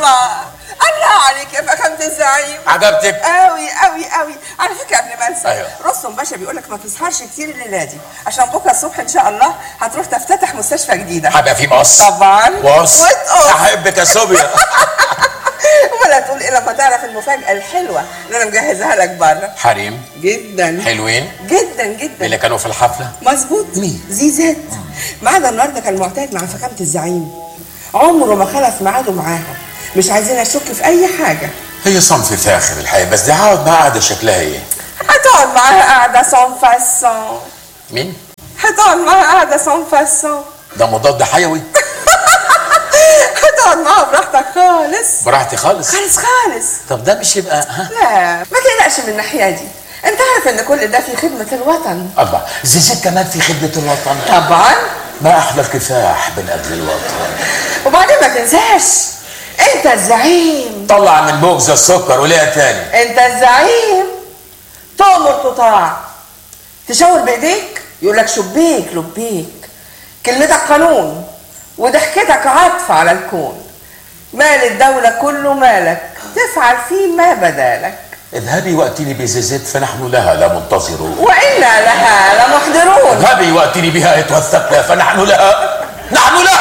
الله الله عليك يا فخامة الزعيم عجبتك قوي قوي قوي على فكره قبل ما انسى أيوة. رستم باشا بيقول لك ما تسهرش كتير الليله دي عشان بكره الصبح ان شاء الله هتروح تفتتح مستشفى جديده هبقى في مص طبعا مص وتقف احبك يا صوبيا ولا تقول ايه لما تعرف المفاجاه الحلوه اللي انا مجهزها لك بره حريم جدا حلوين جدا اللي جدا كانوا في الحفله مظبوط مين؟ زيزات ميعادها النهارده كان معتاد مع فخامه الزعيم عمره ما خلف ميعاده معاها مش عايزين اشك في اي حاجه هي صنف فاخر الحقيقه بس دي هقعد معاها قاعده شكلها ايه هتقعد معاها قاعده سون فاسون مين هتقعد معاها قاعده سون فاسون ده مضاد حيوي هتقعد معاها براحتك خالص براحتي خالص خالص خالص طب ده مش يبقى ها لا ما تقلقش من الناحيه دي انت عارف ان كل ده في خدمه الوطن الله زيزات كمان في خدمه الوطن طبعا ما احلى الكفاح من اجل الوطن وبعدين ما تنساش انت الزعيم طلع من بوكس السكر وليها تاني انت الزعيم تؤمر تطاع تشاور بايديك يقول لك شبيك لبيك كلمتك قانون وضحكتك عطف على الكون مال الدولة كله مالك تفعل فيه ما بدالك اذهبي واتيني بزيزات فنحن لها لا منتظرون وإنا لها لمحضرون اذهبي واتيني بها ايتها الثقله فنحن لها نحن لها